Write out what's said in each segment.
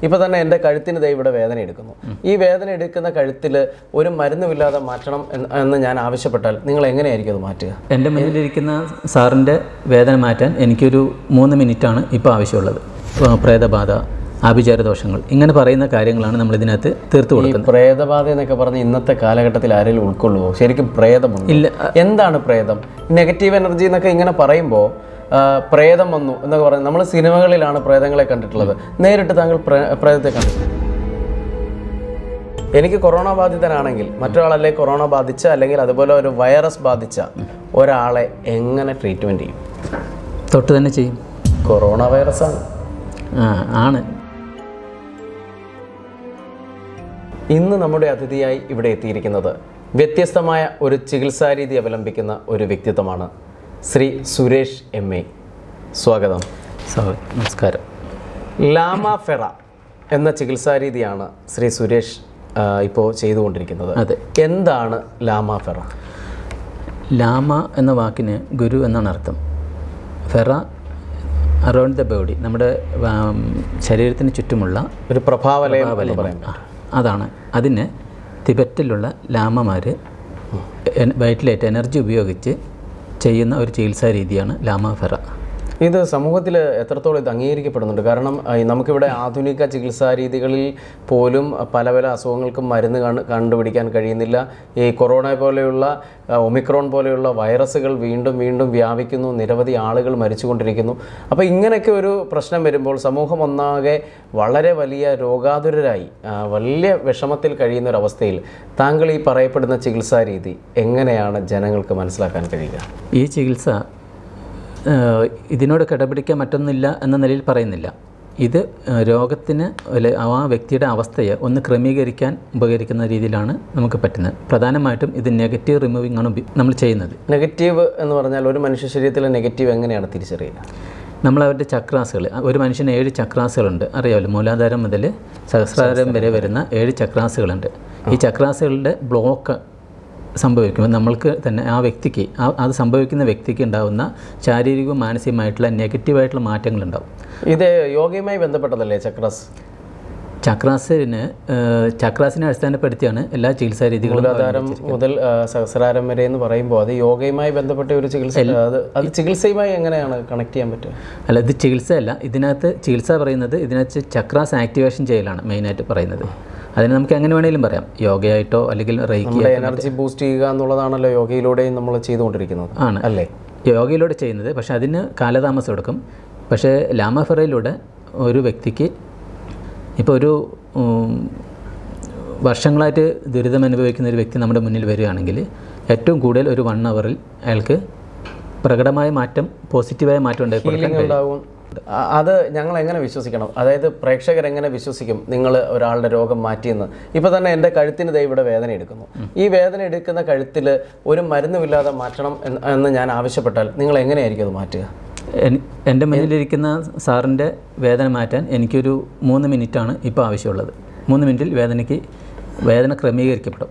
ഇപ്പൊ തന്നെ എൻ്റെ കഴുത്തിന് ദേ ഇവിടെ വേദന എടുക്കുന്നു ഈ വേദന എടുക്കുന്ന കഴുത്തിൽ ഒരു മരുന്നുമില്ലാതെ മാറ്റണം എന്ന് എന്ന് ഞാൻ ആവശ്യപ്പെട്ടാൽ നിങ്ങൾ എങ്ങനെയായിരിക്കും അത് മാറ്റുക എൻ്റെ മുന്നിലിരിക്കുന്ന സാറിൻ്റെ വേദന മാറ്റാൻ എനിക്കൊരു മൂന്ന് മിനിറ്റാണ് ഇപ്പോൾ ആവശ്യമുള്ളത് ആ, പ്രേതബാധ ആഭിചാര ദോഷങ്ങൾ ഇങ്ങനെ പറയുന്ന കാര്യങ്ങളാണ് നമ്മൾ ഇതിനകത്ത് തീർത്തു ഈ കൊടുക്കുന്നത് പ്രേതബാധ എന്നൊക്കെ പറഞ്ഞ് ഇന്നത്തെ കാലഘട്ടത്തിൽ ആരെങ്കിലും ഉൾക്കൊള്ളുവോ ശരിക്കും പ്രേതമുണ്ട് ഇല്ല എന്താണ് പ്രേതം നെഗറ്റീവ് എനർജി എന്നൊക്കെ ഇങ്ങനെ പറയുമ്പോൾ പ്രേതം വന്നു എന്നൊക്കെ പറയുന്നത് നമ്മൾ സിനിമകളിലാണ് പ്രേതങ്ങളെ കണ്ടിട്ടുള്ളത് നേരിട്ട് താങ്കൾ പ്രേ- പ്രേതത്തെ കണ്ടിട്ടുണ്ട് എനിക്ക് കൊറോണ ബാധിതനാണെങ്കിൽ മറ്റൊരാളല്ലേ കൊറോണ ബാധിച്ച അല്ലെങ്കിൽ അതുപോലെ ഒരു വൈറസ് ബാധിച്ച ഒരാളെ എങ്ങനെ ട്രീറ്റ്മെൻറ്റ് ചെയ്യും തൊട്ട് തന്നെ ചെയ്യും കൊറോണ വൈറസാണ് ആ ആണ് ഇന്ന് നമ്മുടെ അതിഥിയായി ഇവിടെ എത്തിയിരിക്കുന്നത് വ്യത്യസ്തമായ ഒരു ചികിത്സാരീതി അവലംബിക്കുന്ന ഒരു വ്യക്തിത്വമാണ് ശ്രീ സുരേഷ് എം എ സ്വാഗതം സോറി നമസ്കാരം ലാമ ഫെറ എന്ന ചികിത്സാരീതിയാണ് ശ്രീ സുരേഷ് ഇപ്പോൾ ചെയ്തുകൊണ്ടിരിക്കുന്നത് അതെ എന്താണ് ലാമ ഫെറ ലാമ എന്ന വാക്കിന് ഗുരു എന്നാണ് അർത്ഥം ഫെറ അറൗണ്ട് ദ ബോഡി നമ്മുടെ ആം, ശരീരത്തിന് ചുറ്റുമുള്ള ഒരു പ്രഭാവലയം എന്ന് പറയാം ആ, അതാണ് അതിന് തിബറ്റിലുള്ള ലാമമാർ വയറ്റിലേറ്റ് എനർജി ഉപയോഗിച്ച് ചെയ്യുന്ന ഒരു ചികിത്സാ രീതിയാണ് ലാമ ഫെറ ഇത് സമൂഹത്തിൽ എത്രത്തോളം ഇത് അംഗീകരിക്കപ്പെടുന്നുണ്ട് കാരണം ആ, ഈ നമുക്കിവിടെ ആധുനിക ചികിത്സാ രീതികളിൽ പോലും പല പല അസുഖങ്ങൾക്കും മരുന്ന് കണ്ട് കണ്ടുപിടിക്കാൻ കഴിയുന്നില്ല ഈ കൊറോണ പോലെയുള്ള ആ, ഒമിക്രോൺ പോലെയുള്ള വൈറസുകൾ വീണ്ടും വീണ്ടും വ്യാപിക്കുന്നു നിരവധി ആളുകൾ മരിച്ചുകൊണ്ടിരിക്കുന്നു അപ്പോൾ ഇങ്ങനെയൊക്കെ ഒരു പ്രശ്നം വരുമ്പോൾ സമൂഹം ഒന്നാകെ വളരെ വലിയ രോഗാതുരരായി ആ, വലിയ വിഷമത്തിൽ കഴിയുന്ന ഒരു അവസ്ഥയിൽ താങ്കൾ ഈ പറയപ്പെടുന്ന ചികിത്സാ രീതി എങ്ങനെയാണ് ജനങ്ങൾക്ക് മനസ്സിലാക്കാൻ കഴിയുക ഈ ചികിത്സ ആ, ഇതിനോട് കിടപിടിക്കാൻ മറ്റൊന്നില്ല എന്ന നിലയിൽ പറയുന്നില്ല ഇത് ആ, രോഗത്തിന് അല്ലെ ആ വ്യക്തിയുടെ അവസ്ഥയെ ഒന്ന് ക്രമീകരിക്കാൻ ഉപകരിക്കുന്ന രീതിയിലാണ് നമുക്ക് പറ്റുന്നത് പ്രധാനമായിട്ടും ഇത് നെഗറ്റീവ് റിമൂവിംഗ് ആണ് ഉപ- നമ്മൾ ചെയ്യുന്നത് നെഗറ്റീവ് എന്ന് പറഞ്ഞാൽ ഒരു മനുഷ്യ ശരീരത്തിലെ നെഗറ്റീവ് എങ്ങനെയാണ് തിരിച്ചറിയുക നമ്മൾ അവരുടെ ചക്രാസുകൾ ഒരു മനുഷ്യന് ഏഴ് ചക്രാസുകളുണ്ട് അറിയാമല്ലോ മൂലാധാരം മുതൽ സഹസ്രാരം വരെ വരുന്ന ഏഴ് ചക്രാസുകളുണ്ട് ഈ ചക്രാസുകളുടെ ബ്ലോക്ക് സംഭവിക്കുമ്പോൾ നമ്മൾക്ക് തന്നെ ആ വ്യക്തിക്ക് ആ അത് സംഭവിക്കുന്ന വ്യക്തിക്ക് ഉണ്ടാകുന്ന ശാരീരികവും മാനസികമായിട്ടുള്ള നെഗറ്റീവായിട്ടുള്ള മാറ്റങ്ങളുണ്ടാവും ഇത് യോഗയുമായി ബന്ധപ്പെട്ടതല്ലേ ചക്രസ് ചക്രാസിന് ഏഹ്, ചക്രാസിനെ അടിസ്ഥാനപ്പെടുത്തിയാണ് എല്ലാ ചികിത്സാ രീതികളും മൂലാധാരം മുതൽ ആ, സഹസ്രാരം വരെ എന്ന് പറയുമ്പോൾ അത് യോഗയുമായി ബന്ധപ്പെട്ട ഒരു ചികിത്സ അത് അത് ചികിത്സയുമായി എങ്ങനെയാണ് കണക്ട് ചെയ്യാൻ പറ്റുക അല്ല ഇത് ചികിത്സയല്ല ഇതിനകത്ത് ചികിത്സ പറയുന്നത് ഇതിനകത്ത് ചക്രാസ് ആക്ടിവേഷൻ ചെയ്യലാണ് മെയിനായിട്ട് പറയുന്നത് അതിന് നമുക്ക് എങ്ങനെ വേണമെങ്കിലും പറയാം യോഗയായിട്ടോ അല്ലെങ്കിൽ റൈക്കി നമ്മുടെ എനർജി ബൂസ്റ്റ് ചെയ്യുക എന്നുള്ളതാണല്ലോ യോഗയിലൂടെയും നമ്മൾ ചെയ്തുകൊണ്ടിരിക്കുന്നത് ആണ് അല്ലേ യോഗയിലൂടെ ചെയ്യുന്നത് പക്ഷേ അതിന് കാലതാമസം എടുക്കും പക്ഷേ ലാമഫെറയിലൂടെ ഒരു വ്യക്തിക്ക് ഇപ്പോൾ ഒരു ഉം, വർഷങ്ങളായിട്ട് ദുരിതം അനുഭവിക്കുന്ന ഒരു വ്യക്തി നമ്മുടെ മുന്നിൽ വരികയാണെങ്കിൽ ഏറ്റവും കൂടുതൽ ഒരു വൺ അവറിൽ അയാൾക്ക് പ്രകടമായ മാറ്റം പോസിറ്റീവായ മാറ്റം ഉണ്ടായി കൊടുക്കാൻ ഫീലിംഗ് ഉണ്ടാവും ആ- അത് ഞങ്ങൾ എങ്ങനെ വിശ്വസിക്കണം അതായത് പ്രേക്ഷകർ എങ്ങനെ വിശ്വസിക്കും നിങ്ങൾ ഒരാളുടെ രോഗം മാറ്റിയെന്ന് ഇപ്പൊ തന്നെ എൻ്റെ കഴുത്തിന് ദേ ഇവിടെ വേദന എടുക്കുന്നു ഈ വേദന എടുക്കുന്ന കഴുത്തിൽ ഒരു മരുന്നുമില്ലാതെ മാറ്റണം എന്ന് എന്ന് ഞാൻ ആവശ്യപ്പെട്ടാൽ നിങ്ങൾ എങ്ങനെയായിരിക്കും അത് മാറ്റുക എൻ- എൻ്റെ മുന്നിലിരിക്കുന്ന സാറിൻ്റെ വേദന മാറ്റാൻ എനിക്കൊരു മൂന്ന് മിനിറ്റാണ് ഇപ്പോൾ ആവശ്യമുള്ളത് മൂന്ന് മിനിറ്റിൽ വേദനയ്ക്ക് വേദന ക്രമീകരിക്കപ്പെടും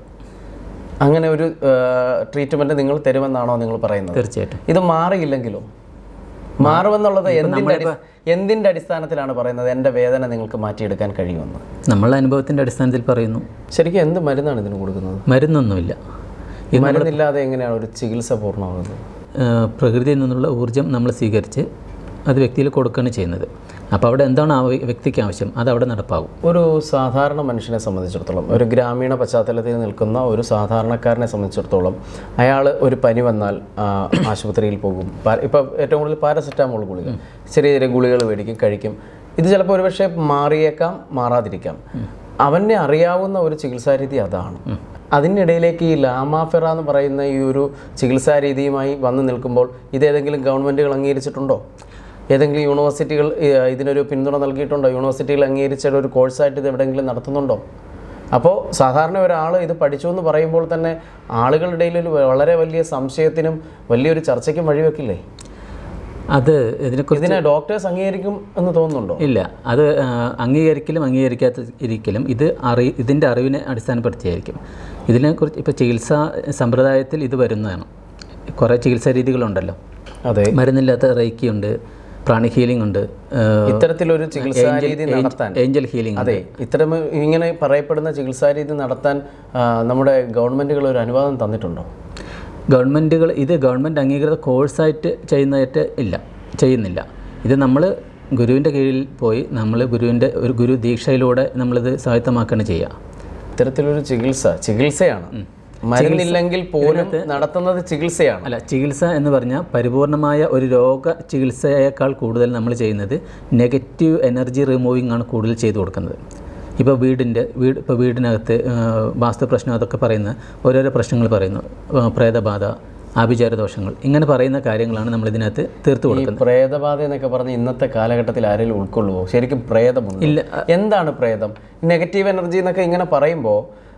അങ്ങനെ ഒരു ട്രീറ്റ്മെന്റ് നിങ്ങൾ തരുമെന്നാണോ നിങ്ങൾ പറയുന്നത് തീർച്ചയായിട്ടും ഇത് മാറിയില്ലെങ്കിലോ മാറുമെന്നുള്ളത് എന്തിന്റെ അടി- എന്തിന്റെ അടിസ്ഥാനത്തിലാണ് പറയുന്നത് എൻ്റെ വേദന നിങ്ങൾക്ക് മാറ്റിയെടുക്കാൻ കഴിയുമെന്ന് നമ്മളുടെ അനുഭവത്തിൻ്റെ അടിസ്ഥാനത്തിൽ പറയുന്നു ശരിക്കും എന്ത് മരുന്നാണ് ഇതിന് കൊടുക്കുന്നത് മരുന്നൊന്നുമില്ല ഈ മരുന്നില്ലാതെ എങ്ങനെയാണ് ഒരു ചികിത്സ പൂർണ്ണമാകുന്നത് ഏഹ് പ്രകൃതിയിൽ നിന്നുള്ള ഊർജ്ജം നമ്മൾ സ്വീകരിച്ച് അത് വ്യക്തിയിൽ കൊടുക്കുകയാണ് ചെയ്യുന്നത് അപ്പോൾ അവിടെ എന്താണ് ആ വ്യ- വ്യക്തിക്ക് ആവശ്യം അത് അവിടെ നടപ്പാകും ഒരു സാധാരണ മനുഷ്യനെ സംബന്ധിച്ചിടത്തോളം ഒരു ഗ്രാമീണ പശ്ചാത്തലത്തിൽ നിൽക്കുന്ന ഒരു സാധാരണക്കാരനെ സംബന്ധിച്ചിടത്തോളം അയാൾ ഒരു പനി വന്നാൽ ആ, ആശുപത്രിയിൽ പോകും പാ- ഇപ്പം ഏറ്റവും കൂടുതൽ പാരസെറ്റാമോൾ ഗുളിക ചെറിയ ചെറിയ ഗുളികൾ മേടിക്കും കഴിക്കും ഇത് ചിലപ്പോൾ ഒരുപക്ഷെ മാറിയേക്കാം മാറാതിരിക്കാം അവനെ അറിയാവുന്ന ഒരു ചികിത്സാരീതി അതാണ് അതിനിടയിലേക്ക് ഈ ലാമാഫെറ എന്ന് പറയുന്ന ഈ ഒരു ചികിത്സാ രീതിയുമായി വന്നു നിൽക്കുമ്പോൾ ഇതേതെങ്കിലും ഗവൺമെൻറ്റുകൾ അംഗീകരിച്ചിട്ടുണ്ടോ ഏതെങ്കിലും യൂണിവേഴ്സിറ്റികൾ ഏഹ്, ഇതിനൊരു പിന്തുണ നൽകിയിട്ടുണ്ടോ യൂണിവേഴ്സിറ്റികൾ അംഗീകരിച്ച ഒരു കോഴ്സായിട്ട് ഇത് എവിടെയെങ്കിലും നടത്തുന്നുണ്ടോ അപ്പോൾ സാധാരണ ഒരാൾ ഇത് പഠിച്ചു എന്ന് പറയുമ്പോൾ തന്നെ ആളുകളുടെ ഇടയിൽ ഒരു വളരെ വലിയ സംശയത്തിനും വലിയൊരു ചർച്ചയ്ക്കും വഴിവെക്കില്ലേ അത് ഇതിനെക്കുറിച്ച് ഇതിനെ ഡോക്ടേഴ്സ് അംഗീകരിക്കും എന്ന് തോന്നുന്നുണ്ടോ ഇല്ല അത് ആ, അംഗീകരിക്കലും അംഗീകരിക്കാത്ത ഇരിക്കലും ഇത് അറി ഇതിൻ്റെ അറിവിനെ അടിസ്ഥാനപ്പെടുത്തിയായിരിക്കും ഇതിനെക്കുറിച്ച് ഇപ്പോൾ ചികിത്സാ സമ്പ്രദായത്തിൽ ഇത് വരുന്നതാണ് കുറേ ചികിത്സാ രീതികളുണ്ടല്ലോ അതെ മരുന്നില്ലാത്ത റേക്കിയുണ്ട് പ്രാണി ഹീലിംഗ് ഉണ്ട് ഏഹ്, ഇത്തരത്തിലൊരു ചികിത്സാ രീതി നടത്താൻ ഏഞ്ചൽ ഹീലിംഗ് അതെ ഇത്തരം ഇങ്ങനെ പറയപ്പെടുന്ന ചികിത്സാ രീതി നടത്താൻ ആ, നമ്മുടെ ഗവൺമെന്റുകൾ ഒരു അനുവാദം തന്നിട്ടുണ്ടോ ഗവൺമെൻറ്റുകൾ ഇത് ഗവൺമെൻറ് അംഗീകൃത കോഴ്സായിട്ട് ചെയ്യുന്നതായിട്ട് ഇല്ല ചെയ്യുന്നില്ല ഇത് നമ്മൾ ഗുരുവിൻ്റെ കീഴിൽ പോയി നമ്മൾ ഗുരുവിൻ്റെ ഒരു ഗുരു ദീക്ഷയിലൂടെ നമ്മളിത് സ്വായത്തമാക്കുകയാണ് ചെയ്യുക ഇത്തരത്തിലൊരു ചികിത്സ ചികിത്സയാണ് മരുന്നില്ലെങ്കിൽ പോലും നടത്തുന്നത് ചികിത്സയാണ് അല്ല ചികിത്സ എന്ന് പറഞ്ഞാൽ പരിപൂർണമായ ഒരു രോഗ ചികിത്സയേക്കാൾ കൂടുതൽ നമ്മൾ ചെയ്യുന്നത് നെഗറ്റീവ് എനർജി റിമൂവിംഗ് ആണ് കൂടുതൽ ചെയ്തു കൊടുക്കുന്നത് ഇപ്പോൾ വീടിൻ്റെ വീട് ഇപ്പോൾ വീടിനകത്ത് ആ, വാസ്തു പ്രശ്നം അതൊക്കെ പറയുന്ന ഓരോരോ പ്രശ്നങ്ങൾ പറയുന്നു ആ, പ്രേതബാധ ആഭിചാര ദോഷങ്ങൾ ഇങ്ങനെ പറയുന്ന കാര്യങ്ങളാണ് നമ്മൾ ഇതിനകത്ത് തീർത്തു ഈ കൊടുക്കുന്നത് പ്രേതബാധ എന്നൊക്കെ പറഞ്ഞ് ഇന്നത്തെ കാലഘട്ടത്തിൽ ആരെങ്കിലും ഉൾക്കൊള്ളുവോ ശരിക്കും പ്രേതമുണ്ട് ഇല്ല. എന്താണ് പ്രേതം നെഗറ്റീവ് എനർജി എന്നൊക്കെ ഇങ്ങനെ പറയുമ്പോൾ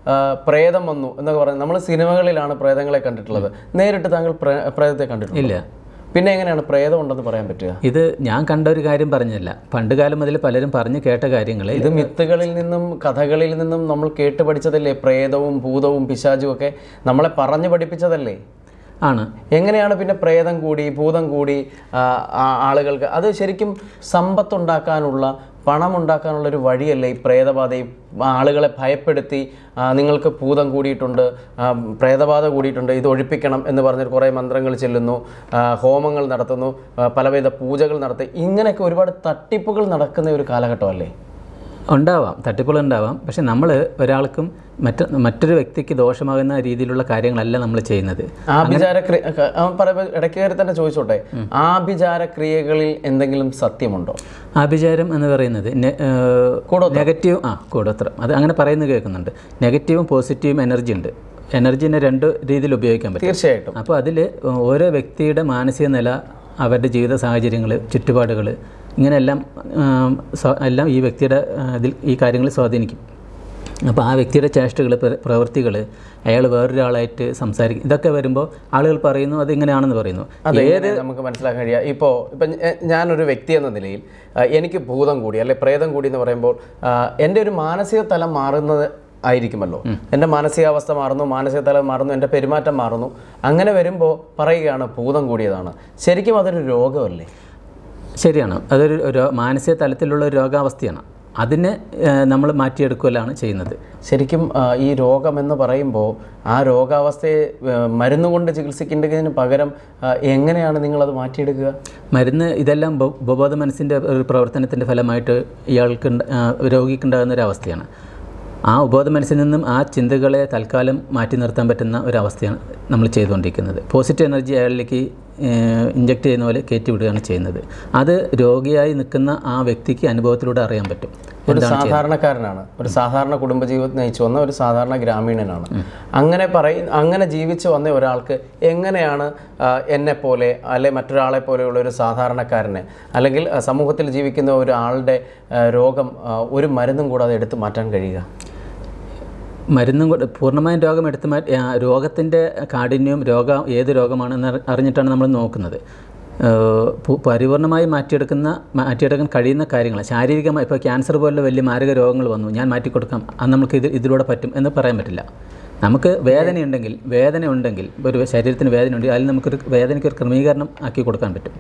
പ്രേതം വന്നു എന്നൊക്കെ പറയുന്നത് നമ്മൾ സിനിമകളിലാണ് പ്രേതങ്ങളെ കണ്ടിട്ടുള്ളത് നേരിട്ട് താങ്കൾ പ്രേ- പ്രേതത്തെ കണ്ടിട്ടുണ്ട് ഇല്ല പിന്നെ എങ്ങനെയാണ് പ്രേതം ഉണ്ടെന്ന് പറയാൻ പറ്റുക ഇത് ഞാൻ കണ്ട ഒരു കാര്യം പറഞ്ഞല്ല പണ്ട് കാലം മുതൽ പലരും പറഞ്ഞു കേട്ട കാര്യങ്ങൾ ഇത് മിത്തുകളിൽ നിന്നും കഥകളിൽ നിന്നും നമ്മൾ കേട്ട് പഠിച്ചതല്ലേ പ്രേതവും ഭൂതവും പിശാചും ഒക്കെ നമ്മളെ പറഞ്ഞു പഠിപ്പിച്ചതല്ലേ ആണ് എങ്ങനെയാണ് പിന്നെ പ്രേതം കൂടി ഭൂതം കൂടി ആ, ആ- ആളുകൾക്ക് അത് ശരിക്കും സമ്പത്തുണ്ടാക്കാനുള്ള പണമുണ്ടാക്കാനുള്ള ഒരു വഴിയല്ലേ ഈ പ്രേതബാധയും ആളുകളെ ഭയപ്പെടുത്തി ആ, നിങ്ങൾക്ക് ഭൂതം കൂടിയിട്ടുണ്ട് ആ, പ്രേതബാധ കൂടിയിട്ടുണ്ട് ഇത് ഒഴിപ്പിക്കണം എന്ന് പറഞ്ഞിട്ട് കുറേ മന്ത്രങ്ങൾ ചെല്ലുന്നു ആ, ഹോമങ്ങൾ നടത്തുന്നു ആ, പലവിധ പൂജകൾ നടത്തി ഇങ്ങനെയൊക്കെ ഒരുപാട് തട്ടിപ്പുകൾ നടക്കുന്ന ഒരു കാലഘട്ടമല്ലേ ഉണ്ടാവാം തട്ടിപ്പുകൾ ഉണ്ടാവാം പക്ഷെ നമ്മൾ ഒരാൾക്കും മറ്റ് മറ്റൊരു വ്യക്തിക്ക് ദോഷമാകുന്ന രീതിയിലുള്ള കാര്യങ്ങളല്ല നമ്മൾ ചെയ്യുന്നത് ആഭിചാര ക്രിയ പറയുമ്പോൾ ഇടയ്ക്ക് കയറി തന്നെ ചോദിച്ചോട്ടെ ആഭിചാര ക്രിയകളിൽ എന്തെങ്കിലും സത്യമുണ്ടോ ആഭിചാരം എന്ന് പറയുന്നത് നെ- ഏഹ് നെഗറ്റീവ് ആ കൂടോത്രം അത് അങ്ങനെ പറയുന്നത് കേൾക്കുന്നുണ്ട് നെഗറ്റീവും പോസിറ്റീവും എനർജി ഉണ്ട് എനർജിനെ രണ്ട് രീതിയിൽ ഉപയോഗിക്കാൻ പറ്റും തീർച്ചയായിട്ടും അപ്പോൾ അതിൽ ഓരോ വ്യക്തിയുടെ മാനസിക നില അവരുടെ ജീവിത സാഹചര്യങ്ങൾ ചുറ്റുപാടുകൾ ഇങ്ങനെയെല്ലാം ആം, സ്വ- എല്ലാം ഈ വ്യക്തിയുടെ ആ, ഇതിൽ ഈ കാര്യങ്ങൾ സ്വാധീനിക്കും അപ്പോൾ ആ വ്യക്തിയുടെ ചേഷ്ടകൾ പ്രവൃത്തികൾ അയാൾ വേറൊരാളായിട്ട് സംസാരിക്കും ഇതൊക്കെ വരുമ്പോൾ ആളുകൾ പറയുന്നു അത് ഇങ്ങനെയാണെന്ന് പറയുന്നു അതെങ്ങനെ നമുക്ക് മനസ്സിലാക്കാൻ കഴിയുക ഇപ്പോൾ ഇപ്പം ഞ- ഞാനൊരു വ്യക്തി എന്ന നിലയിൽ ആ, എനിക്ക് ഭൂതം കൂടി അല്ലെ പ്രേതം കൂടി എന്ന് പറയുമ്പോൾ ആ, എൻ്റെ ഒരു മാനസിക തലം മാറുന്നത് ആയിരിക്കുമല്ലോ എൻ്റെ മാനസികാവസ്ഥ മാറുന്നു മാനസിക തലം മാറുന്നു എൻ്റെ പെരുമാറ്റം മാറുന്നു അങ്ങനെ വരുമ്പോൾ പറയുകയാണ് ഭൂതം കൂടിയതാണ് ശരിക്കും അതൊരു രോഗമല്ലേ ശരിയാണ് അതൊരു രോ- മാനസിക തലത്തിലുള്ള ഒരു രോഗാവസ്ഥയാണ് അതിനെ നമ്മൾ മാറ്റിയെടുക്കുകയാണ് ചെയ്യുന്നത് ശരിക്കും ആ, ഈ രോഗം എന്ന് പറയുമ്പോൾ ആ രോഗാവസ്ഥയെ ആ, മരുന്ന് കൊണ്ട് ചികിത്സിക്കേണ്ടതിന് പകരം ആ, എങ്ങനെയാണ് നിങ്ങളത് മാറ്റിയെടുക്കുക മരുന്ന് ഇതെല്ലാം ബോ- ഉപബോധ മനസ്സിൻ്റെ ഒരു പ്രവർത്തനത്തിൻ്റെ ഫലമായിട്ട് ഇയാൾക്ക് ഉണ്ട- ആ, രോഗിക്കുണ്ടാകുന്ന ഒരു അവസ്ഥയാണ് ആ ഉപബോധ മനസ്സിൽ നിന്നും ആ ചിന്തകളെ തൽക്കാലം മാറ്റി നിർത്താൻ പറ്റുന്ന ഒരവസ്ഥയാണ് നമ്മൾ ചെയ്തുകൊണ്ടിരിക്കുന്നത് പോസിറ്റീവ് എനർജി അയാളിലേക്ക് ഇഞ്ചക്ട് ചെയ്യുന്ന പോലെ കയറ്റി വിടുകയാണ് ചെയ്യുന്നത് അത് രോഗിയായി നിൽക്കുന്ന ആ വ്യക്തിക്ക് അനുഭവത്തിലൂടെ അറിയാൻ പറ്റും ഒരു സാധാരണക്കാരനാണ് ഒരു സാധാരണ കുടുംബജീവിതം നയിച്ചു വന്ന ഒരു സാധാരണ ഗ്രാമീണനാണ് അങ്ങനെ പറയ അങ്ങനെ ജീവിച്ചു വന്ന ഒരാൾക്ക് എങ്ങനെയാണ് ആ, എന്നെ പോലെ അല്ലെ മറ്റൊരാളെ പോലെയുള്ള ഒരു സാധാരണക്കാരനെ അല്ലെങ്കിൽ ആ, സമൂഹത്തിൽ ജീവിക്കുന്ന ഒരാളുടെ ആ, രോഗം ആ, ഒരു മരുന്നും കൂടാതെ എടുത്തു മാറ്റാൻ കഴിയുക മരുന്നും കൊണ്ട് പൂർണ്ണമായും രോഗം എടുത്ത് മാറ്റി ആ, രോഗത്തിൻ്റെ കാഠിന്യവും രോഗം ഏത് രോഗമാണെന്ന് അറി- അറിഞ്ഞിട്ടാണ് നമ്മൾ നോക്കുന്നത് ഏഹ് പു- പരിപൂർണമായി മാറ്റിയെടുക്കുന്ന മാറ്റിയെടുക്കാൻ കഴിയുന്ന കാര്യങ്ങൾ ശാരീരികമായി ഇപ്പോൾ ക്യാൻസർ പോലുള്ള വലിയ മാരക രോഗങ്ങൾ വന്നു ഞാൻ മാറ്റിക്കൊടുക്കാം അത് നമുക്ക് ഇത് ഇതിലൂടെ പറ്റും എന്ന് പറയാൻ പറ്റില്ല നമുക്ക് വേദനയുണ്ടെങ്കിൽ വേദന ഉണ്ടെങ്കിൽ ഒരു ശരീരത്തിന് വേദന ഉണ്ടെങ്കിൽ അതിൽ നമുക്കൊരു വേദനയ്ക്ക് ഒരു ക്രമീകരണം ആക്കി കൊടുക്കാൻ പറ്റും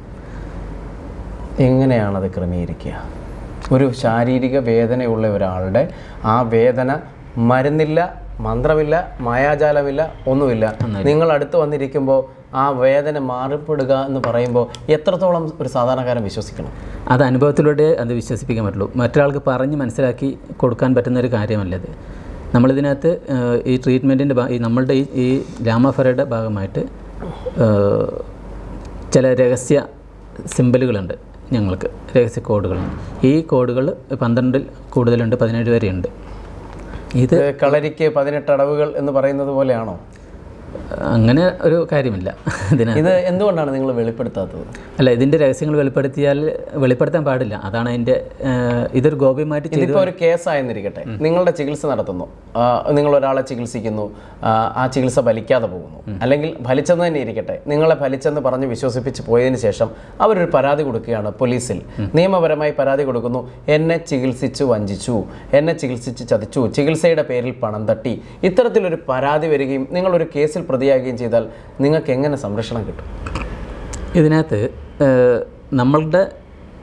എങ്ങനെയാണത് ക്രമീകരിക്കുക ഒരു ശാരീരിക വേദനയുള്ള ഒരാളുടെ ആ വേദന മരുന്നില്ല മന്ത്രമില്ല മായാജാലമില്ല ഒന്നുമില്ല നിങ്ങൾ അടുത്ത് വന്നിരിക്കുമ്പോൾ ആ വേദന മാറിപ്പെടുക എന്ന് പറയുമ്പോൾ എത്രത്തോളം ഒരു സാധാരണക്കാരൻ വിശ്വസിക്കണം അത് അനുഭവത്തിലൂടെ അത് വിശ്വസിപ്പിക്കാൻ പറ്റുള്ളൂ മറ്റൊരാൾക്ക് പറഞ്ഞ് മനസ്സിലാക്കി കൊടുക്കാൻ പറ്റുന്ന ഒരു കാര്യമല്ലത് നമ്മളിതിനകത്ത് ഏഹ്, ഈ ട്രീറ്റ്മെൻറ്റിൻ്റെ ഈ നമ്മളുടെ ഈ ഈ രാമഫറയുടെ ഭാഗമായിട്ട് ഏഹ്, ചില രഹസ്യ സിമ്പലുകളുണ്ട് ഞങ്ങൾക്ക് രഹസ്യ കോഡുകളുണ്ട് ഈ കോഡുകൾ പന്ത്രണ്ടിൽ കൂടുതലുണ്ട് പതിനേഴ് വരെയുണ്ട് ഇത് ഇത് കളരിക്ക് പതിനെട്ട് അടവുകൾ എന്ന് പറയുന്നത് പോലെയാണോ അങ്ങനെ ഒരു കാര്യമില്ല ഇതിനകത്ത് ഇത് എന്തുകൊണ്ടാണ് നിങ്ങൾ വെളിപ്പെടുത്താത്തത് അല്ല ഇതിൻ്റെ രഹസ്യങ്ങൾ വെളിപ്പെടുത്തിയാൽ വെളിപ്പെടുത്താൻ പാടില്ല അതാണ് അതിൻ്റെ ഏഹ്, ഇതൊരു ഗോപ്യമായിട്ട് ചെയ്ത് ഇതിപ്പോൾ ഒരു കേസായെന്നിരിക്കട്ടെ നിങ്ങളുടെ ചികിത്സ നടത്തുന്നു ആ, നിങ്ങൾ ഒരാളെ ചികിത്സിക്കുന്നു ആ, ആ ചികിത്സ ഫലിക്കാതെ പോകുന്നു അല്ലെങ്കിൽ ഫലിച്ചെന്ന് തന്നെ ഇരിക്കട്ടെ നിങ്ങളെ ഫലിച്ചെന്ന് പറഞ്ഞ് വിശ്വസിപ്പിച്ച് പോയതിന് ശേഷം അവരൊരു പരാതി കൊടുക്കുകയാണ് പോലീസിൽ നിയമപരമായി പരാതി കൊടുക്കുന്നു എന്നെ ചികിത്സിച്ചു വഞ്ചിച്ചു എന്നെ ചികിത്സിച്ച് ചതിച്ചു ചികിത്സയുടെ പേരിൽ പണം തട്ടി ഇത്തരത്തിലൊരു പരാതി വരികയും നിങ്ങളൊരു കേസിൽ പ്രതിയാകുകയും ചെയ്താൽ നിങ്ങൾക്ക് എങ്ങനെ സംരക്ഷണം കിട്ടും ഇതിനകത്ത് ഏഹ്, നമ്മളുടെ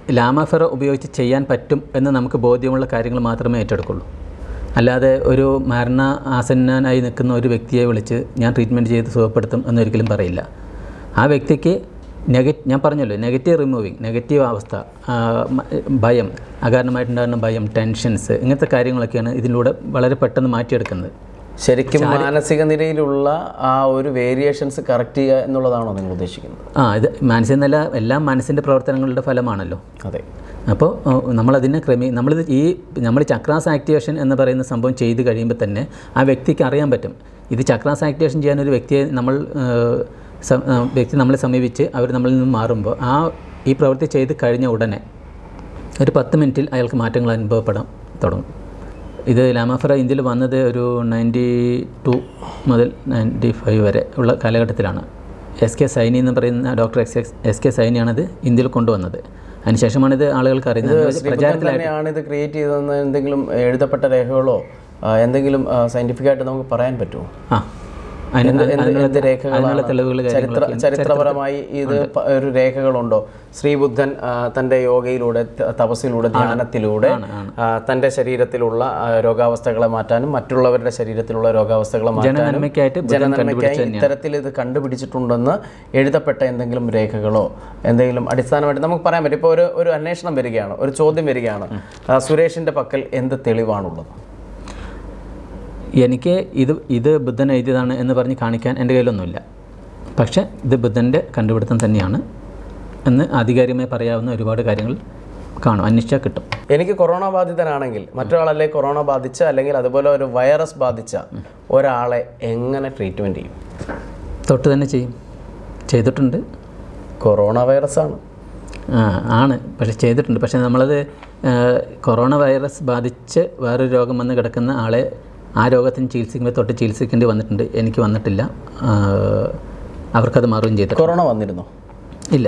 ലാമാഫെറ ഉപയോഗിച്ച് ചെയ്യാൻ പറ്റും എന്ന് നമുക്ക് ബോധ്യമുള്ള കാര്യങ്ങൾ മാത്രമേ ഏറ്റെടുക്കുള്ളൂ അല്ലാതെ ഒരു മരണ ആസന്നനായി നിൽക്കുന്ന ഒരു വ്യക്തിയെ വിളിച്ച് ഞാൻ ട്രീറ്റ്മെൻറ്റ് ചെയ്ത് സുഖപ്പെടുത്തും എന്നൊരിക്കലും പറയില്ല ആ വ്യക്തിക്ക് നെഗറ്റ് ഞാൻ പറഞ്ഞല്ലോ നെഗറ്റീവ് റിമൂവിങ് നെഗറ്റീവ് അവസ്ഥ ആ, മ- ഭയം അകാരണമായിട്ടുണ്ടാകുന്ന ഭയം ടെൻഷൻസ് ഇങ്ങനത്തെ കാര്യങ്ങളൊക്കെയാണ് ഇതിലൂടെ വളരെ പെട്ടെന്ന് മാറ്റിയെടുക്കുന്നത് ശരിക്കും മാനസിക നിലയിലുള്ള ആ ഒരു വേരിയേഷൻസ് കറക്റ്റ് ചെയ്യുക എന്നുള്ളതാണോ നിങ്ങൾ ഉദ്ദേശിക്കുന്നത് ആ ഇത് മാനസിക നില എല്ലാം മനസ്സിൻ്റെ പ്രവർത്തനങ്ങളുടെ ഫലമാണല്ലോ അതെ അപ്പോൾ ഏഹ്, നമ്മളതിനെ ക്രമീ നമ്മളിത് ഈ നമ്മൾ ചക്രാസ് ആക്ടിവേഷൻ എന്ന് പറയുന്ന സംഭവം ചെയ്ത് കഴിയുമ്പോൾ തന്നെ ആ വ്യക്തിക്ക് അറിയാൻ പറ്റും ഇത് ചക്രാസ് ആക്ടിവേഷൻ ചെയ്യാൻ ഒരു വ്യക്തിയെ നമ്മൾ ഏഹ്, സം- ഏഹ്, വ്യക്തി നമ്മളെ സമീപിച്ച് അവർ നമ്മളിൽ നിന്ന് മാറുമ്പോൾ ആ ഈ പ്രവൃത്തി ചെയ്ത് കഴിഞ്ഞ ഉടനെ ഒരു പത്ത് മിനിറ്റിൽ അയാൾക്ക് മാറ്റങ്ങൾ അനുഭവപ്പെടാൻ തുടങ്ങും ഇത് ലാമാഫറ ഇന്ത്യയിൽ വന്നത് ഒരു നയൻറ്റി ടു മുതൽ നയൻറ്റി ഫൈവ് വരെ ഉള്ള കാലഘട്ടത്തിലാണ് എസ് കെ സൈനി എന്ന് പറയുന്ന doctor S X S K സൈനിയാണ് ഇത് ഇന്ത്യയിൽ കൊണ്ടുവന്നത് അതിനുശേഷമാണ് ഇത് ആളുകൾക്ക് അറിയുന്നത് ശ്രീബുദ്ധൻ തന്നെയാണ് ഇത് ക്രിയേറ്റ് ചെയ്തതെന്ന് എന്തെങ്കിലും എഴുതപ്പെട്ട രേഖകളോ ആ, എന്തെങ്കിലും സയന്റിഫിക് ആയിട്ട് നമുക്ക് പറയാൻ പറ്റുമോ ആ അതിന് എന്ത് എന്ത് അതിനുള്ള- എന്ത് രേഖകളാണ് അതിനുള്ള തെളിവുകൾ ചരിത്ര കാര്യങ്ങളൊക്കെ ചരിത്രപരമായി ഇത് പ- ഒരു രേഖകളുണ്ടോ ശ്രീബുദ്ധൻ ആ, തന്റെ യോഗയിലൂടെ ത- തപസ്സിലൂടെ ധ്യാനത്തിലൂടെ ആ, തന്റെ ശരീരത്തിലുള്ള ആ, രോഗാവസ്ഥകളെ മാറ്റാനും മറ്റുള്ളവരുടെ ശരീരത്തിലുള്ള രോഗാവസ്ഥകളെ മാറ്റാനും ജനനന്മയ്ക്കായിട്ട് ബുദ്ധൻ ജനനന്മയ്ക്കായി ഇത്തരത്തിൽ ഇത് കണ്ടുപിടിച്ചിട്ടുണ്ടെന്ന് എഴുതപ്പെട്ട എന്തെങ്കിലും രേഖകളോ എന്തെങ്കിലും അടിസ്ഥാനമായിട്ട് നമുക്ക് പറയാൻ പറ്റും ഇപ്പോൾ ഒരു ഒരു അന്വേഷണം വരികയാണ് ഒരു ചോദ്യം വരികയാണ് ആ, സുരേഷിന്റെ പക്കൽ എന്ത് തെളിവാണുള്ളത് എനിക്ക് ഇത് ഇത് ബുദ്ധൻ എഴുതിയതാണ് എന്ന് പറഞ്ഞ് കാണിക്കാൻ എൻ്റെ കയ്യിലൊന്നുമില്ല പക്ഷേ ഇത് ബുദ്ധൻ്റെ കണ്ടുപിടുത്തം തന്നെയാണ് എന്ന് ആധികാരികമായി പറയാവുന്ന ഒരുപാട് കാര്യങ്ങൾ കാണും അന്വേഷിച്ചാൽ കിട്ടും എനിക്ക് കൊറോണ ബാധിതനാണെങ്കിൽ മറ്റൊരാളല്ലേ കൊറോണ ബാധിച്ച അല്ലെങ്കിൽ അതുപോലെ ഒരു വൈറസ് ബാധിച്ച ഒരാളെ എങ്ങനെ ട്രീറ്റ്മെൻറ്റ് ചെയ്യും തൊട്ട് തന്നെ ചെയ്യും ചെയ്തിട്ടുണ്ട് കൊറോണ വൈറസ് ആണ് ആ, ആണ് പക്ഷെ ചെയ്തിട്ടുണ്ട് പക്ഷേ നമ്മളത് ആ, കൊറോണ വൈറസ് ബാധിച്ച് വേറൊരു രോഗം വന്ന് കിടക്കുന്ന ആളെ ആ രോഗത്തിന് ചികിത്സിക്കുമ്പോൾ തൊട്ട് ചികിത്സിക്കേണ്ടി വന്നിട്ടുണ്ട് എനിക്ക് വന്നിട്ടില്ല ആ, അവർക്കത് മാറുകയും ചെയ്തിട്ടുണ്ട് കൊറോണ വന്നിരുന്നോ ഇല്ല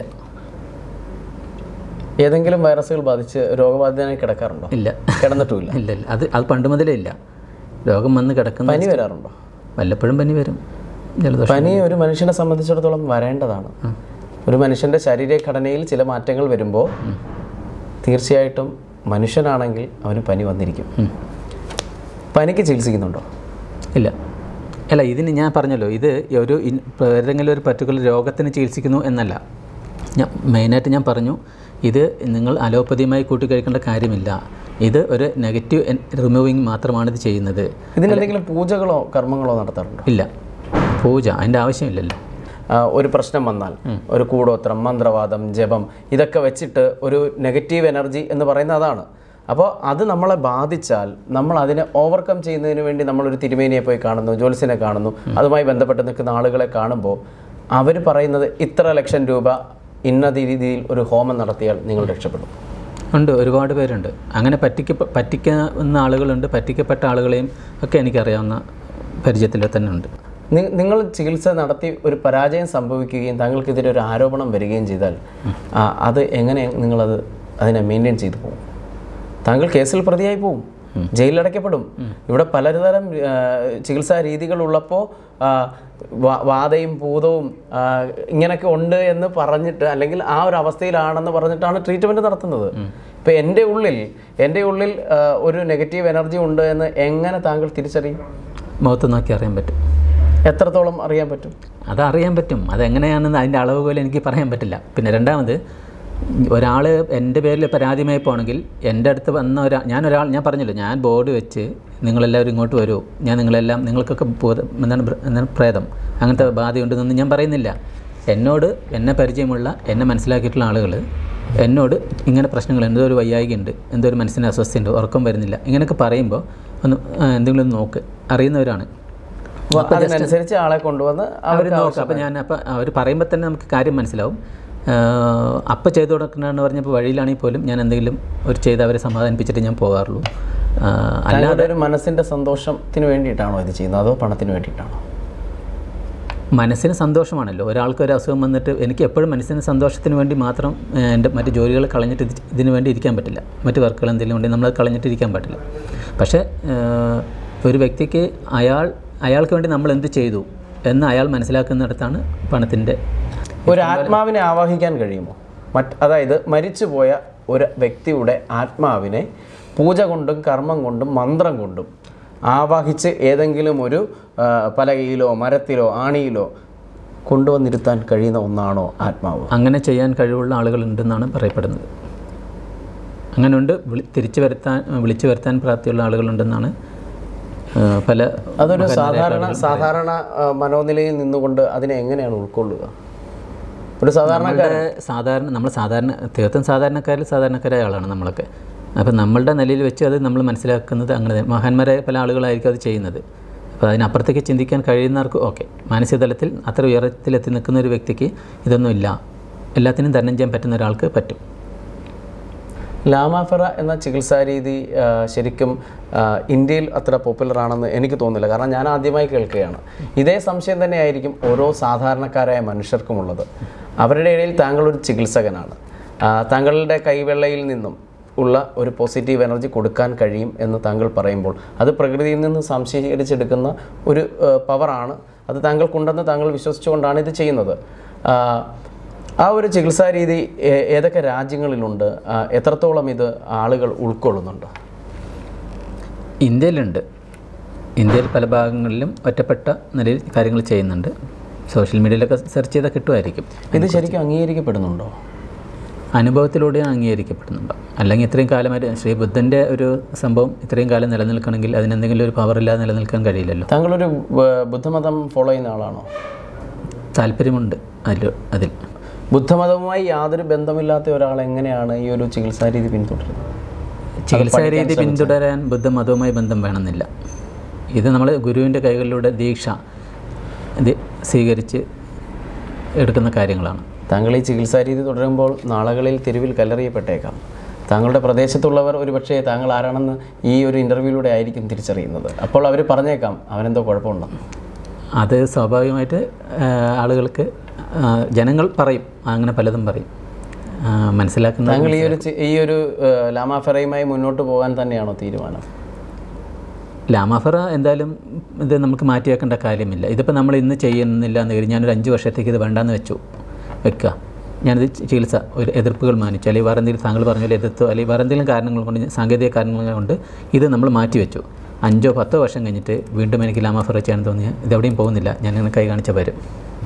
ഏതെങ്കിലും വൈറസുകൾ ബാധിച്ച് രോഗബാധിതനായി കിടക്കാറുണ്ടോ ഇല്ല കിടന്നിട്ടുമില്ല ഇല്ല ഇല്ല അത് അത് പണ്ട് മുതലേ ഇല്ല രോഗം വന്ന് കിടക്കുന്ന പനി വരാറുണ്ടോ വല്ലപ്പോഴും പനി വരും ജലദോഷം പനി ഒരു മനുഷ്യനെ സംബന്ധിച്ചിടത്തോളം വരേണ്ടതാണ് ഒരു മനുഷ്യൻ്റെ ശരീരഘടനയിൽ ചില മാറ്റങ്ങൾ വരുമ്പോൾ തീർച്ചയായിട്ടും മനുഷ്യനാണെങ്കിൽ അവന് പനി വന്നിരിക്കും പനിക്ക് ചികിത്സിക്കുന്നുണ്ടോ ഇല്ല അല്ല ഇതിന് ഞാൻ പറഞ്ഞല്ലോ ഇത് ഒരു ഇൻ- ഏതെങ്കിലും ഒരു പർട്ടിക്കുലർ രോഗത്തിന് ചികിത്സിക്കുന്നു എന്നല്ല ഞാൻ മെയിനായിട്ട് ഞാൻ പറഞ്ഞു ഇത് നിങ്ങൾ അലോപ്പതിയുമായി കൂട്ടിക്കഴിക്കേണ്ട കാര്യമില്ല ഇത് ഒരു നെഗറ്റീവ് റിമൂവിങ് മാത്രമാണ് ഇത് ചെയ്യുന്നത് ഇതിനെന്തെങ്കിലും പൂജകളോ കർമ്മങ്ങളോ നടത്താറുണ്ടോ ഇല്ല പൂജ അതിൻ്റെ ആവശ്യമില്ലല്ലോ ആ, ഒരു പ്രശ്നം വന്നാൽ ഒരു കൂടോത്രം മന്ത്രവാദം ജപം ഇതൊക്കെ വെച്ചിട്ട് ഒരു നെഗറ്റീവ് എനർജി എന്ന് പറയുന്നത് അതാണ് അപ്പോൾ അത് നമ്മളെ ബാധിച്ചാൽ നമ്മൾ അതിനെ ഓവർകം ചെയ്യുന്നതിന് വേണ്ടി നമ്മളൊരു തിരുമേനിയെ പോയി കാണുന്നു ജ്യോത്സ്യനെ കാണുന്നു അതുമായി ബന്ധപ്പെട്ട് നിൽക്കുന്ന ആളുകളെ കാണുമ്പോൾ അവർ പറയുന്നത് ഇത്ര ലക്ഷം രൂപ ഇന്ന രീതിയിൽ ഒരു ഹോമം നടത്തിയാൽ നിങ്ങൾ രക്ഷപ്പെടും ഉണ്ട് ഒരുപാട് പേരുണ്ട് അങ്ങനെ പറ്റിക്ക പറ്റിക്കുന്ന ആളുകളുണ്ട് പറ്റിക്കപ്പെട്ട ആളുകളെയും ഒക്കെ എനിക്കറിയാവുന്ന പരിചയത്തിൽ തന്നെ ഉണ്ട് നി- നിങ്ങൾ ചികിത്സ നടത്തി ഒരു പരാജയം സംഭവിക്കുകയും താങ്കൾക്കെതിരെ ഒരു ആരോപണം വരികയും ചെയ്താൽ ആ, അത് എങ്ങനെ നിങ്ങളത് അതിനെ മെയിൻറ്റെയിൻ ചെയ്തു പോകും താങ്കൾ കേസിൽ പ്രതിയായി പോവും ജയിലിലടയ്ക്കപ്പെടും ഇവിടെ പലതരം ആ, ചികിത്സാ രീതികളുള്ളപ്പോൾ വാതയും ഭൂതവും ആ, ഇങ്ങനെയൊക്കെ ഉണ്ട് എന്ന് പറഞ്ഞിട്ട് അല്ലെങ്കിൽ ആ ഒരു അവസ്ഥയിലാണെന്ന് പറഞ്ഞിട്ടാണ് ട്രീറ്റ്മെൻറ്റ് നടത്തുന്നത് ഇപ്പം എൻ്റെ ഉള്ളിൽ എൻ്റെ ഉള്ളിൽ ആ, ഒരു നെഗറ്റീവ് എനർജി ഉണ്ട് എന്ന് എങ്ങനെ താങ്കൾ തിരിച്ചറിയും മുഖത്ത് നോക്കി അറിയാൻ പറ്റും എത്രത്തോളം അറിയാൻ പറ്റും അതറിയാൻ പറ്റും അതെങ്ങനെയാണെന്ന് അതിൻ്റെ അളവ് പോലും എനിക്ക് പറയാൻ പറ്റില്ല പിന്നെ രണ്ടാമത് ഒരാൾ എൻ്റെ പേരിൽ പരാതിയുമായി പോകണമെങ്കിൽ എൻ്റെ അടുത്ത് വന്ന ഒരാ ഞാൻ ഒരാൾ ഞാൻ പറഞ്ഞല്ലോ ഞാൻ ബോർഡ് വെച്ച് നിങ്ങളെല്ലാവരും ഇങ്ങോട്ട് വരൂ ഞാൻ നിങ്ങളെല്ലാം നിങ്ങൾക്കൊക്കെ ഭൂത- എന്താണ് പ്ര- എന്താണ് പ്രേതം അങ്ങനത്തെ ബാധയുണ്ടെന്നൊന്നും ഞാൻ പറയുന്നില്ല എന്നോട് എന്നെ പരിചയമുള്ള എന്നെ മനസ്സിലാക്കിയിട്ടുള്ള ആളുകൾ എന്നോട് ഇങ്ങനെ പ്രശ്നങ്ങൾ എന്തോ ഒരു വയ്യായികയുണ്ട് എന്തോ ഒരു മനസ്സിന് അസ്വസ്ഥയുണ്ട് ഉറക്കം വരുന്നില്ല ഇങ്ങനെയൊക്കെ പറയുമ്പോൾ ഒന്ന് ആ, എന്തെങ്കിലും ഒന്ന് നോക്ക് അറിയുന്നവരാണ് അപ്പൊ അതിനനുസരിച്ച് ആളെ കൊണ്ടുവന്ന് അവർ നോക്കാം അപ്പോൾ ഞാൻ അപ്പോൾ അവർ പറയുമ്പോൾ തന്നെ നമുക്ക് കാര്യം മനസ്സിലാവും അപ്പം ചെയ്തു കൊടുക്കണമെന്ന് പറഞ്ഞപ്പോൾ വഴിയിലാണെങ്കിൽ പോലും ഞാൻ എന്തെങ്കിലും ഒരു ചെയ്ത് അവരെ സമാധാനിപ്പിച്ചിട്ട് ഞാൻ പോകാറുള്ളൂ ആ, അല്ല അല്ലാതെ ഒരു മനസ്സിന്റെ സന്തോഷത്തിന് വേണ്ടിയിട്ടാണോ ഇത് ചെയ്യുന്നത് അതോ പണത്തിന് വേണ്ടിയിട്ടാണോ മനസ്സിന് സന്തോഷമാണല്ലോ ഒരാൾക്ക് ഒരു അസുഖം വന്നിട്ട് എനിക്ക് എപ്പോഴും മനസ്സിന് സന്തോഷത്തിന് വേണ്ടി മാത്രം ഏഹ്, എൻ്റെ മറ്റ് ജോലികൾ കളഞ്ഞിട്ട് ഇത് ഇതിന് വേണ്ടി ഇരിക്കാൻ പറ്റില്ല മറ്റ് വർക്കുകൾ എന്തെങ്കിലും ഉണ്ടെങ്കിൽ നമ്മൾ കളഞ്ഞിട്ട് ഇരിക്കാൻ പറ്റില്ല പക്ഷേ ഏഹ്, ഒരു വ്യക്തിക്ക് അയാൾ അയാൾക്ക് വേണ്ടി നമ്മൾ എന്ത് ചെയ്തു എന്ന് അയാൾ മനസ്സിലാക്കുന്നിടത്താണ് പണത്തിൻ്റെ ഒരു ആത്മാവിനെ ആവാഹിക്കാൻ കഴിയുമോ മറ്റ് അതായത് മരിച്ചുപോയ ഒരു വ്യക്തിയുടെ ആത്മാവിനെ പൂജ കൊണ്ടും കർമ്മം കൊണ്ടും മന്ത്രം കൊണ്ടും ആവാഹിച്ച് ഏതെങ്കിലും ഒരു ആ, പലകയിലോ മരത്തിലോ ആണിയിലോ കൊണ്ടുവന്നിരുത്താൻ കഴിയുന്ന ഒന്നാണോ ആത്മാവ് അങ്ങനെ ചെയ്യാൻ കഴിവുള്ള ആളുകളുണ്ടെന്നാണ് പറയപ്പെടുന്നത് അങ്ങനെ ഉണ്ട് വിളി തിരിച്ചു വരുത്താൻ വിളിച്ചു വരുത്താൻ പ്രാപ്തിയുള്ള ആളുകളുണ്ടെന്നാണ് ആ, പല അതൊരു സാധാരണ സാധാരണ ആ, മനോനിലയിൽ നിന്നുകൊണ്ട് അതിനെ എങ്ങനെയാണ് ഉൾക്കൊള്ളുക ഒരു സാധാരണ നമ്മളുടെ സാധാരണ നമ്മൾ സാധാരണ തീർത്തും സാധാരണക്കാരിൽ സാധാരണക്കാരായ ആളാണ് നമ്മളൊക്കെ അപ്പം നമ്മളുടെ നിലയിൽ വെച്ച് അത് നമ്മൾ മനസ്സിലാക്കുന്നത് അങ്ങനെ തന്നെ. മഹാന്മാരായ പല ആളുകളായിരിക്കും അത് ചെയ്യുന്നത് അപ്പോൾ അതിനപ്പുറത്തേക്ക് ചിന്തിക്കാൻ കഴിയുന്നവർക്ക് ഓക്കെ മാനസിക തലത്തിൽ അത്ര ഉയരത്തിലെത്തി നിൽക്കുന്ന ഒരു വ്യക്തിക്ക് ഇതൊന്നുമില്ല എല്ലാത്തിനും തരണം ചെയ്യാൻ പറ്റുന്ന ഒരാൾക്ക് പറ്റും ലാമാഫെറ എന്ന ചികിത്സാ രീതി ആ, ശരിക്കും ആ, ഇന്ത്യയിൽ അത്ര പോപ്പുലർ ആണെന്ന് എനിക്ക് തോന്നുന്നില്ല കാരണം ഞാൻ ആദ്യമായി കേൾക്കുകയാണ് ഇതേ സംശയം തന്നെയായിരിക്കും ഓരോ സാധാരണക്കാരായ മനുഷ്യർക്കുമുള്ളത് അവരുടെ ഇടയിൽ താങ്കൾ ഒരു ചികിത്സകനാണ് ആ, താങ്കളുടെ കൈവെള്ളയിൽ നിന്നും ഉള്ള ഒരു പോസിറ്റീവ് എനർജി കൊടുക്കാൻ കഴിയും എന്ന് താങ്കൾ പറയുമ്പോൾ അത് പ്രകൃതിയിൽ നിന്ന് സംശീകരിച്ചെടുക്കുന്ന ഒരു ആ, പവറാണ് അത് താങ്കൾക്കുണ്ടെന്ന് താങ്കൾ വിശ്വസിച്ചുകൊണ്ടാണ് ഇത് ചെയ്യുന്നത് ആ, ആ ഒരു ചികിത്സാ രീതി ഏ- ഏതൊക്കെ രാജ്യങ്ങളിലുണ്ട് ആ, എത്രത്തോളം ഇത് ആളുകൾ ഉൾക്കൊള്ളുന്നുണ്ട് ഇന്ത്യയിലുണ്ട് ഇന്ത്യയിൽ പല ഭാഗങ്ങളിലും ഒറ്റപ്പെട്ട നിലയിൽ കാര്യങ്ങൾ ചെയ്യുന്നുണ്ട് സോഷ്യൽ മീഡിയയിലൊക്കെ സെർച്ച് ചെയ്താൽ കിട്ടുമായിരിക്കും ഇത് ശരിക്കും അംഗീകരിക്കപ്പെടുന്നുണ്ടോ അനുഭവത്തിലൂടെ അംഗീകരിക്കപ്പെടുന്നുണ്ടോ അല്ലെങ്കിൽ ഇത്രയും കാലമായിട്ട് ശ്രീ ബുദ്ധൻ്റെ ഒരു സംഭവം ഇത്രയും കാലം നിലനിൽക്കണമെങ്കിൽ അതിനെന്തെങ്കിലും ഒരു പവർ ഇല്ലാതെ നിലനിൽക്കാൻ കഴിയില്ലല്ലോ താങ്കളൊരു ബ- ബുദ്ധമതം ഫോളോ ചെയ്യുന്ന ആളാണോ താല്പര്യമുണ്ട് അതിൽ അതിൽ ബുദ്ധമതവുമായി യാതൊരു ബന്ധമില്ലാത്ത ഒരാൾ എങ്ങനെയാണ് ഈ ഒരു ചികിത്സാ രീതി പിന്തുടരുന്നത് ചികിത്സാ രീതി പിന്തുടരാൻ ബുദ്ധമതവുമായി ബന്ധം വേണമെന്നില്ല ഇത് നമ്മൾ ഗുരുവിൻ്റെ കൈകളിലൂടെ ദീക്ഷ ഇത് സ്വീകരിച്ച് എടുക്കുന്ന കാര്യങ്ങളാണ് താങ്കൾ ഈ ചികിത്സാ രീതി തുടരുമ്പോൾ നാളുകളിൽ തെരുവിൽ കല്ലെറിയപ്പെട്ടേക്കാം താങ്കളുടെ പ്രദേശത്തുള്ളവർ ഒരുപക്ഷേ താങ്കൾ ആരാണെന്ന് ഈ ഒരു ഇൻ്റർവ്യൂയിലൂടെ ആയിരിക്കും തിരിച്ചറിയുന്നത് അപ്പോൾ അവർ പറഞ്ഞേക്കാം അവനെന്തോ കുഴപ്പമുണ്ടെന്ന് അത് സ്വാഭാവികമായിട്ട് ആ, ആളുകൾക്ക് ആ, ജനങ്ങൾ പറയും അങ്ങനെ പലതും പറയും ആ, മനസ്സിലാക്കുന്ന താങ്കൾ ഈ ഒരു ചി- ഈ ഒരു ഏഹ്, ലാമാഫെറയുമായി മുന്നോട്ട് പോകാൻ തന്നെയാണോ തീരുമാനം ലാമാഫറ എന്തായാലും ഇത് നമുക്ക് മാറ്റി വെക്കേണ്ട കാര്യമില്ല ഇതിപ്പോൾ നമ്മൾ ഇന്ന് ചെയ്യുന്നില്ല എന്ന് കരുതി ഞാനൊരു അഞ്ച് വർഷത്തേക്ക് ഇത് വേണ്ടാന്ന് വെച്ചു വെക്കുക ഞാനിത് ചി- ചികിത്സ ഒരു എതിർപ്പുകൾ മാനിച്ചു അല്ലെങ്കിൽ വേറെ എന്തെങ്കിലും താങ്കൾ പറഞ്ഞ പോലെ എതിർത്തോ അല്ലെങ്കിൽ വേറെ എന്തെങ്കിലും കാരണങ്ങൾ കൊണ്ട് ഞാൻ- സാങ്കേതിക കാരണങ്ങൾ കൊണ്ട് ഇത് നമ്മൾ മാറ്റി വെച്ചു അഞ്ചോ പത്തോ വർഷം കഴിഞ്ഞിട്ട് വീണ്ടും എനിക്ക് ലാമാഫറ ചെയ്യാൻ തോന്നിയാൽ ഇതെവിടെയും പോകുന്നില്ല ഞാൻ ഇങ്ങനെ കൈ കാണിച്ച വരും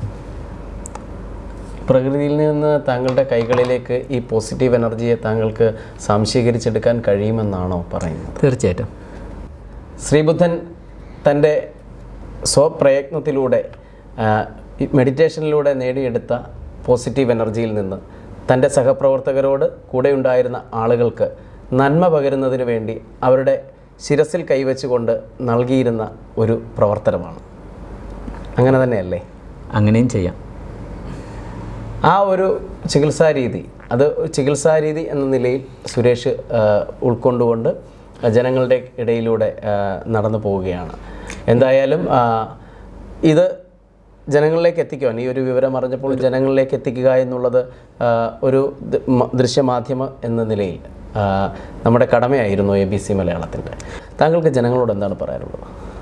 പ്രകൃതിയിൽ നിന്ന് താങ്കളുടെ കൈകളിലേക്ക് ഈ പോസിറ്റീവ് എനർജിയെ താങ്കൾക്ക് സംശീകരിച്ചെടുക്കാൻ കഴിയുമെന്നാണോ പറയുന്നത് തീർച്ചയായിട്ടും ശ്രീബുദ്ധൻ തൻ്റെ സ്വപ്രയത്നത്തിലൂടെ ആ, ഈ മെഡിറ്റേഷനിലൂടെ നേടിയെടുത്ത പോസിറ്റീവ് എനർജിയിൽ നിന്ന് തൻ്റെ സഹപ്രവർത്തകരോട് കൂടെയുണ്ടായിരുന്ന ആളുകൾക്ക് നന്മ പകരുന്നതിന് വേണ്ടി അവരുടെ ശിരസിൽ കൈവച്ചുകൊണ്ട് നൽകിയിരുന്ന ഒരു പ്രവർത്തനമാണ് അങ്ങനെ തന്നെയല്ലേ അങ്ങനെയും ചെയ്യാം ആ ഒരു ചികിത്സാ രീതി അത് ഒരു ചികിത്സാ രീതി എന്ന നിലയിൽ സുരേഷ് ആ, ഉൾക്കൊണ്ടുകൊണ്ട് ജനങ്ങളുടെ ഇടയിലൂടെ ആ, നടന്നു പോവുകയാണ് എന്തായാലും ആ, ഇത് ജനങ്ങളിലേക്ക് എത്തിക്കുവാൻ ഈ ഒരു വിവരം അറിഞ്ഞപ്പോൾ ജനങ്ങളിലേക്ക് എത്തിക്കുക എന്നുള്ളത് ആ, ഒരു ദ- മ- ദൃശ്യമാധ്യമ എന്ന നിലയിൽ ആ, നമ്മുടെ കടമയായിരുന്നു എ ബി സി മലയാളത്തിൻ്റെ താങ്കൾക്ക് ജനങ്ങളോട് എന്താണ് പറയാനുള്ളത്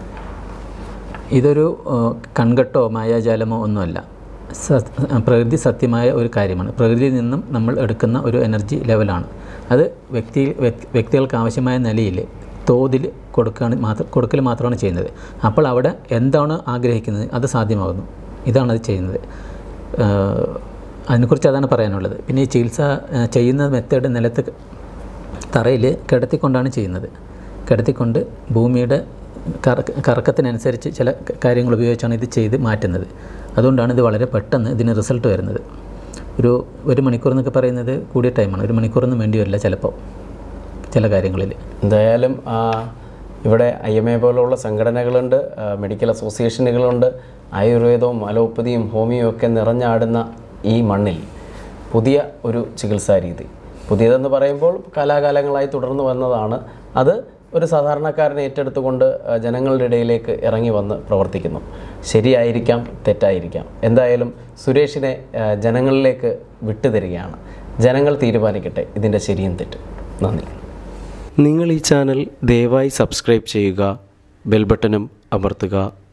ഇതൊരു ഏഹ്, കൺകെട്ടോ മായാജാലമോ ഒന്നുമല്ല സ- പ്രകൃതി സത്യമായ ഒരു കാര്യമാണ് പ്രകൃതിയിൽ നിന്നും നമ്മൾ എടുക്കുന്ന ഒരു എനർജി ലെവലാണ് അത് വ്യക്തി വ്യക്തി- വ്യക്തികൾക്ക് ആവശ്യമായ നിലയിൽ തോതിൽ കൊടുക്കുകയാണ് മാത്രം കൊടുക്കൽ മാത്രമാണ് ചെയ്യുന്നത് അപ്പോൾ അവിടെ എന്താണ് ആഗ്രഹിക്കുന്നത് അത് സാധ്യമാകുന്നു ഇതാണ് അത് ചെയ്യുന്നത് ഏഹ്, അതിനെക്കുറിച്ച് അതാണ് പറയാനുള്ളത് പിന്നെ ഈ ചികിത്സ ഏഹ്, ചെയ്യുന്ന മെത്തേഡ് നിലത്ത് തറയിൽ കിടത്തിക്കൊണ്ടാണ് ചെയ്യുന്നത് കിടത്തിക്കൊണ്ട് ഭൂമിയുടെ കറക്ക കറക്കത്തിനനുസരിച്ച് ചില ക- കാര്യങ്ങൾ ഉപയോഗിച്ചാണ് ഇത് ചെയ്ത് മാറ്റുന്നത് അതുകൊണ്ടാണ് ഇത് വളരെ പെട്ടെന്ന് ഇതിന് റിസൾട്ട് വരുന്നത് ഒരു ഒരു മണിക്കൂർ എന്നൊക്കെ പറയുന്നത് കൂടിയ ടൈമാണ് ഒരു മണിക്കൂറൊന്നും വേണ്ടി വരില്ല ചിലപ്പോൾ ചില കാര്യങ്ങളിൽ എന്തായാലും ആ, ഇവിടെ ഐ എം എ പോലുള്ള സംഘടനകളുണ്ട് ആ, മെഡിക്കൽ അസോസിയേഷനുകളുണ്ട് ആയുർവേദവും അലോപ്പതിയും ഹോമിയോ ഒക്കെ നിറഞ്ഞാടുന്ന ഈ മണ്ണിൽ പുതിയ ഒരു ചികിത്സാ രീതി പുതിയതെന്ന് പറയുമ്പോൾ കാലാകാലങ്ങളായി തുടർന്ന് വന്നതാണ് അത് ഒരു സാധാരണക്കാരനെ ഏറ്റെടുത്തുകൊണ്ട് ആ, ജനങ്ങളുടെ ഇടയിലേക്ക് ഇറങ്ങി വന്ന് പ്രവർത്തിക്കുന്നു ശരിയായിരിക്കാം തെറ്റായിരിക്കാം എന്തായാലും സുരേഷിനെ ആ, ജനങ്ങളിലേക്ക് വിട്ടുതരികയാണ് ജനങ്ങൾ തീരുമാനിക്കട്ടെ ഇതിൻ്റെ ശരിയും തെറ്റും നന്ദി നിങ്ങൾ ഈ ചാനൽ ദയവായി സബ്സ്ക്രൈബ് ചെയ്യുക ബെൽ ബട്ടണും അമർത്തുക